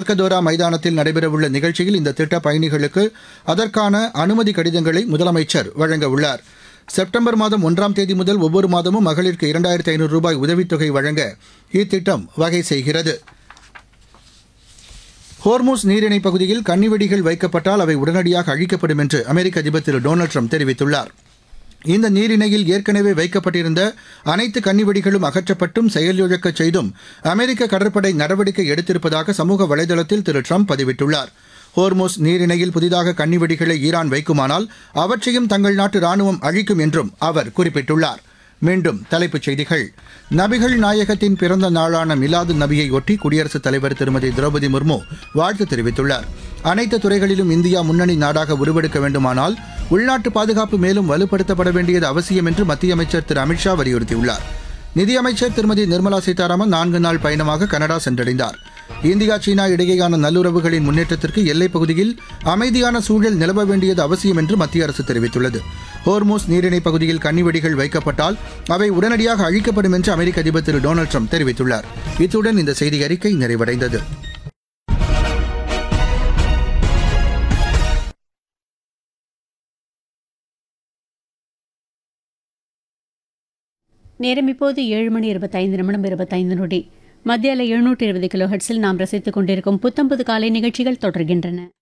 வர்க்கதோரா மைதானத்தில் நடைபெறவுள்ள நிகழ்ச்சியில் இந்த திட்ட பயணிகளுக்கு அதற்கான அனுமதி கடிதங்களை முதலமைச்சர் வழங்க உள்ளார் செப்டம்பர் மாதம் ஒன்றாம் தேதி முதல் ஒவ்வொரு மாதமும் மகளிருக்கு இரண்டாயிரத்து ஐநூறு ரூபாய் உதவித்தொகை வழங்க இத்திட்டம் வகை செய்கிறது ஹோர்மூஸ் நீரிணை பகுதியில் கன்னிவெடிகள் வைக்கப்பட்டால் அவை உடனடியாக அழிக்கப்படும் என்று அமெரிக்க அதிபர் திரு டொனால்டு ட்ரம்ப் தெரிவித்துள்ளார் இந்த நீரிணையில் ஏற்கனவே வைக்கப்பட்டிருந்த அனைத்து கன்னிவெடிகளும் அகற்றப்பட்டும் செயலிழக்கச் செய்தும் அமெரிக்க கடற்படை நடவடிக்கை எடுத்திருப்பதாக சமூக வலைதளத்தில் திரு ட்ரம்ப் பதிவிட்டுள்ளார் ஹோர்மோஸ் நீரிணையில் புதிதாக கன்னிவெடிகளை ஈரான் வைக்குமானால் அவற்றையும் தங்கள் நாட்டு ராணுவம் அழிக்கும் என்றும் அவர் குறிப்பிட்டுள்ளார் மீண்டும் தலைப்புச் செய்திகள் நபிகள் நாயகத்தின் பிறந்த நாளான மிலாது நபியை ஒட்டி குடியரசுத் தலைவர் திருமதி திரௌபதி முர்மு வாழ்த்து தெரிவித்துள்ளார் அனைத்து துறைகளிலும் இந்தியா முன்னணி நாடாக உருவெடுக்க வேண்டுமானால் உள்நாட்டு பாதுகாப்பு மேலும் வலுப்படுத்தப்பட வேண்டியது அவசியம் என்று மத்திய அமைச்சர் திரு அமித்ஷா வலியுறுத்தியுள்ளார் நிதியமைச்சர் திருமதி நிர்மலா சீதாராமன் நான்கு நாள் பயணமாக கனடா சென்றடைந்தார் இந்தியா சீனா இடையேயான நல்லுறவுகளின் முன்னேற்றத்திற்கு எல்லைப் பகுதியில் அமைதியான சூழல் நிலவ வேண்டியது அவசியம் என்று மத்திய அரசு தெரிவித்துள்ளது ஹோர்மோஸ் நீரிணை பகுதியில் கன்னிவெடிகள் வைக்கப்பட்டால் அவை உடனடியாக அழிக்கப்படும் என்று அமெரிக்க அதிபர் திரு டொனால்டு ட்ரம்ப் தெரிவித்துள்ளார் இத்துடன் இந்த செய்தி அறிக்கை நிறைவடைந்தது நேரம் இப்போது ஏழு மணி இருபத்தைந்து நிமிடம் இருபத்தைந்து நொடி மத்தியால எழுநூற்று இருபது கிலோ ஹெட்ஸில் நாம் ரசித்துக் கொண்டிருக்கும் புத்தம்புது காலை நிகழ்ச்சிகள் தொடர்கின்றன